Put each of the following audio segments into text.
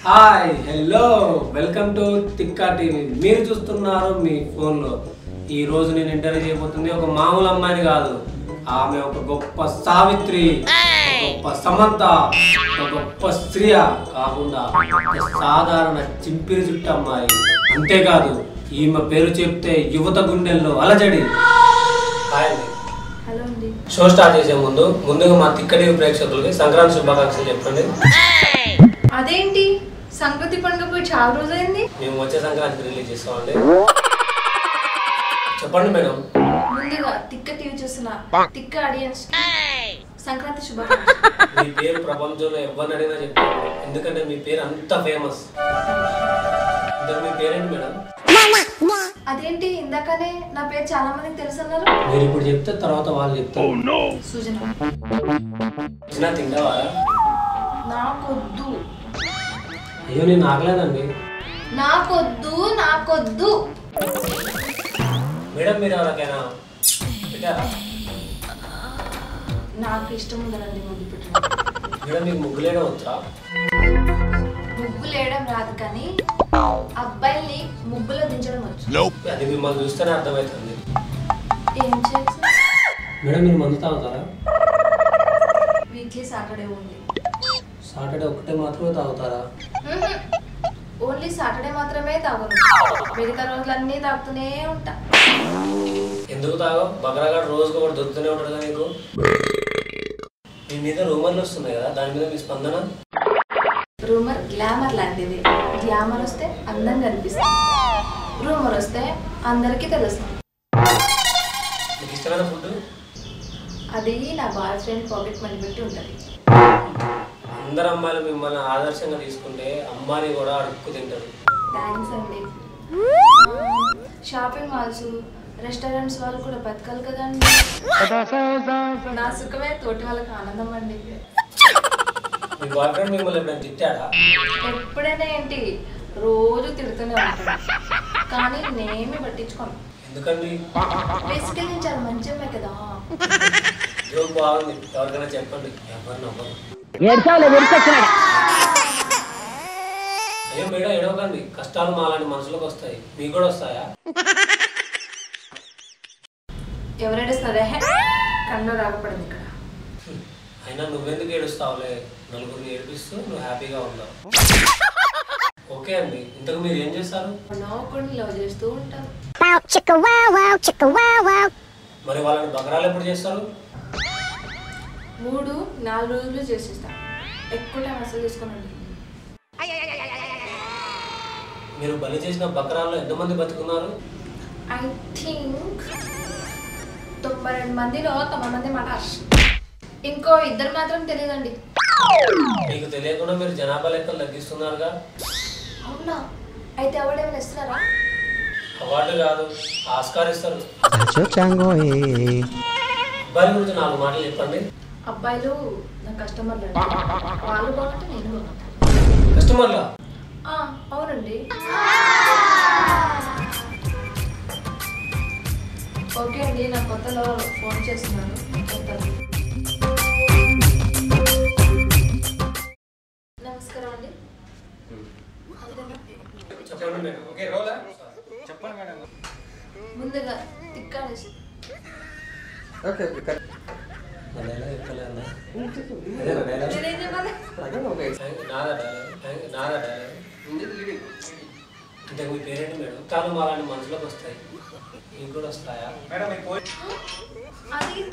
Hi hello welcome to Thikka TV మీరు చూస్తున్నారు మీ ఫోన్లో ఈ రోజు నేను ఇంటర్వ్యూ చేయబోతుంది ఒక మామూలు అమ్మాయిని కాదు ఆమె ఒక గొప్ప సావిత్రి ఒక గొప్ప సమంత ఒక గొప్ప స్త్రీయ కాకుండా ఒక సాధారణ చింపిరి జుట్టు అమ్మాయి అంతేకాదు ఈమె పేరు చెప్తే యువత గుండెల్లో అలజడి హాయ్ అండి హలో అండి షో స్టార్ట్ చేసే ముందు ముందుగా మా తిక్కటి ప్రేక్షకులకి సంక్రాంతి శుభాకాంక్షలు చెప్పండి అదేంటి సంక్రాంతి పండుగ పోయి చాలా రోజైంది మేము వచ్చే సంక్రాంతికి రిలీజ్ చేస్తామండి చెప్పండి మేడం ముందుగా తిక్క టీవీ చూస్తున్న తిక్క ఆడియన్స్ సంక్రాంతి శుభాకాంక్షలు మీ పేరు ప్రపంచంలో ఎవరిని అడిగినా చెప్తాను ఎందుకంటే మీ పేరు అంత ఫేమస్ ఇంతకు మీ పేరేంటి మేడం అదేంటి ఇందాకనే నా పేరు చాలా మందికి తెలుసు అన్నారు మీరు ఇప్పుడు చెప్తే తర్వాత వాళ్ళు చెప్తారు సూచన చిన్న తింటావా నాకొద్దు అయ్యో నేను ఆగలేదండి నాకొద్దు నాకొద్దు మేడం మీరు ఎవరికైనా పెట్టారా నాకు ఇష్టం ఉండదండి ముగ్గు పెట్టడం మేడం మీకు ముగ్గులేయడం వచ్చా ముగ్గులు వేయడం రాదు కానీ అబ్బాయిల్ని ముగ్గులో దించడం వచ్చు అది మిమ్మల్ని చూస్తేనే అర్థమవుతుంది ఏం చేయాలి మేడం మీరు మందు తాగుతారా వీక్లీ సాటర్డే ఉంది సాటర్డే ఒకటే మాత్రమే తాగుతారా ఓన్లీ సాటర్డే మాత్రమే తాగను మిగతా రోజులన్నీ తాగుతూనే ఉంటా ఎందుకు తాగవు బకరాగాడు రోజుకు ఒకటి దొరుకుతూనే ఉంటాడు కదా నీకు మీ మీద రూమర్లు వస్తున్నాయి కదా దాని మీద మీ స్పందన రూమర్ గ్లామర్ లాంటిది గ్లామర్ వస్తే అందంగా అనిపిస్తుంది రూమర్ వస్తే అందరికీ తెలుస్తుంది మీకు ఇష్టమైన ఫుడ్ అది నా బాయ్ ఫ్రెండ్ పాకెట్ మనీ పెట్టి ఉంటుంది అందరు అమ్మాయిలు మిమ్మల్ని ఆదర్శంగా తీసుకుంటే అమ్మాయిని కూడా అడుక్కు తింటారు థ్యాంక్స్ అండి షాపింగ్ మాల్స్ రెస్టారెంట్స్ వాళ్ళు కూడా బతకాలి కదండి నా సుఖమే తోటి వాళ్ళకి ఆనందం అండి మీ బాయ్ ఫ్రెండ్ మిమ్మల్ని ఎప్పుడైనా తిట్టాడా ఎప్పుడైనా ఏంటి రోజు తిడుతూనే ఉంటాడు కానీ నేనేమి పట్టించుకోను ఎందుకండి బేసికలీ నేను చాలా మంచి అమ్మాయి కదా జోక్ బాగుంది ఎవరికైనా చెప్పండి ఎవరు నవ్వరు అయ్యో మేడం ఎడవకండి కష్టాలు మాలాంటి మనుషులకు వస్తాయి మీకు కూడా వస్తాయా ఎవరేడుస్తున్నారే కన్ను రాకపడింది ఇక్కడ అయినా నువ్వెందుకు ఏడుస్తావులే నలుగురిని ఏడిపిస్తూ నువ్వు హ్యాపీగా ఉన్నావు ఓకే అండి ఇంతకు మీరు ఏం చేస్తారు నవ్వుకొని లవ్ చేస్తూ ఉంటాను Wow, chicka wow wow, chicka wow wow. మరి వాళ్ళని బకరాలు ఎప్పుడు చేస్తారు మూడు నాలుగు రోజులు చేసేస్తాను ఎక్కువ టైం అసలు తీసుకోనండి మీరు బలి చేసిన బకరాల్లో ఎంతమంది బతుకున్నారు ఐ థింక్ తొంభై రెండు మందిలో తొంభై మంది మాట ఇంకో ఇద్దరు మాత్రం తెలియదండి మీకు తెలియకుండా మీరు జనాభా లెక్కలు తగ్గిస్తున్నారుగా అవునా అయితే ఎవడేమైనా ఇస్తున్నారా అవార్డు కాదు ఆస్కార్ ఇస్తారు Acho chango eh. అబ్బాయిల గురించి నాలుగు మాటలు చెప్పండి అబ్బాయిలు నా కస్టమర్లు అండి వాళ్ళు బాగుంటే నేను బాగుంటాను కస్టమర్లా ఆ, అవునండి ఓకే అండి నా కొత్తలో ఫోన్ చేస్తున్నాను చెప్తాను నమస్కారం అండి అంతేనా? చెప్పండి మేడం ఓకే రోలా చెప్పండి మేడం ముందుగా తిక్కాడేసి Okay, okay. నా డైలాగ్ చెప్పలేదా అదే నా డైలాగ్ నేనేం చెప్పాలి నాదా డైలాగ్ నాదా డైలాగ్ ఇంతకు మీ పేరేంటి మేడం కాలు మాలాంటి మనుషులకు వస్తాయి మీకు కూడా వస్తాయా అది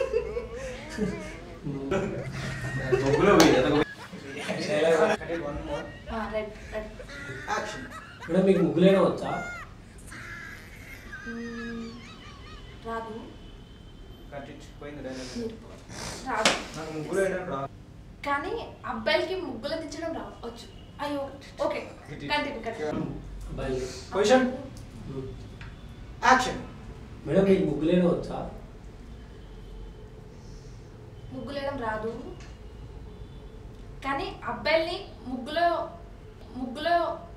డైలాగ్ ఆ, రైట్ రైట్ మేడం మీకు ముగ్గులేనా వచ్చా మ్మ్. రాదు మీరు రాదు కానీ అబ్బాయిలకి ముగ్గులు దించడం రావచ్చు అయ్యో ఓకే కంటిన్యూ కంటిన్యూ అబ్బాయి పొజిషన్ యాక్షన్ మేడం మీకు ముగ్గులేనా వచ్చా ముగ్గులు వేయడం రాదు కానీ అబ్బాయిల్ని ముగ్గులో ముగ్గులో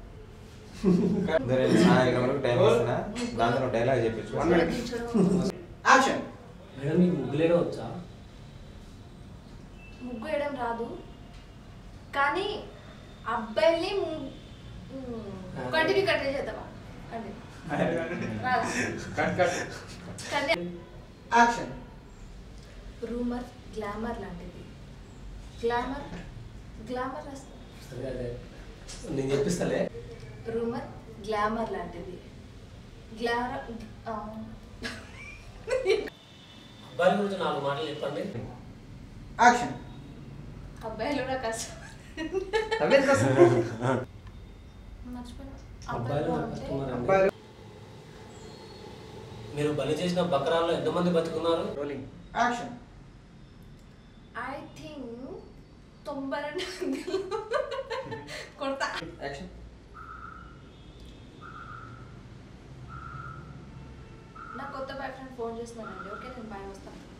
టైం ఇస్తున్నా దాంతో డైలాగ్ చెప్పించు ముగ్గులో దించడం యాక్షన్ మేడం మీకు ముగ్గులేనా వచ్చా ముగ్గు వేయడం రాదు కానీ అబ్బాయిని కంటిన్యూ కంటిన్యూ చేద్దామా కంటిన్యూ రాదా cut cut continue action rumour glamour లాంటిది గ్లామర్ గ్లామర్ రాస్తా సరే అదే నేను చెప్పిస్తలే రూమర్ గ్లామర్ లాంటిది గ్లామర్ అబ్బాయిల గురించి నాలుగు మాటలు చెప్పండి యాక్షన్ అబ్బాయిలు కూడా కష్టం నవ్వేది కష్టం మర్చిపోయినా అబ్బాయిలు అబ్బాయిలు నాకు అంటే కష్టమరండి. అబ్బాయిలు మీరు బలి చేసిన బకరాల్లో ఎంతమంది బతుకున్నారు రోలింగ్ యాక్షన్ ఐ థింక్ తొంభై రెండు వందలు కొడతా యాక్షన్ నా కొత్త బాయ్ ఫ్రెండ్ ఫోన్ చేస్తున్నానండి ఓకే నేను బాయ్ వస్తాను